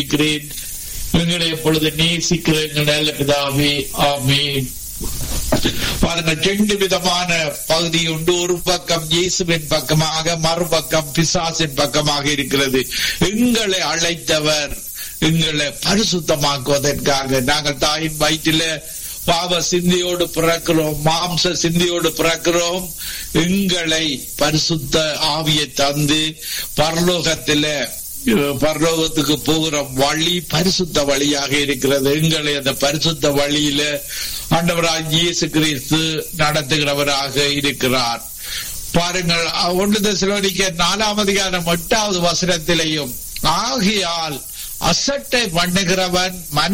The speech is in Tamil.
இருக்கிறேன் எங்களை எப்பொழுது நேசிக்கிற எங்கள் நல்ல பிதாவே ஆமேன் பாருங்க ரெண்டு விதமான பகுதி உண்டு ஒரு பக்கம் இயேசுவின் பக்கமாக மறுபக்கம் பிசாசின் பக்கமாக இருக்கிறது எங்களை அழைத்தவர் எங்களை பரிசுத்தமாக்குவதற்காக நாங்கள் தாயின் வயிற்றில பாவ சிந்தியோடு பிறக்கிறோம் மாம்ச சிந்தியோடு பிறக்கிறோம் எங்களை பரிசுத்த ஆவியை தந்து பரலோகத்தில பரலோகத்துக்கு போகிற வழி பரிசுத்த வழியாக இருக்கிறது எங்களை அந்த பரிசுத்த வழியில ஆண்டவராக இயேசு கிறிஸ்து நடத்துகிறவராக இருக்கிறார் பாருங்கள் ஒன்று தசிலோனிக்க நாலாம் அதிகாரம் எட்டாவது வசனத்திலையும் ஆகையால் அசட்டை பண்ணுகிறவன் மன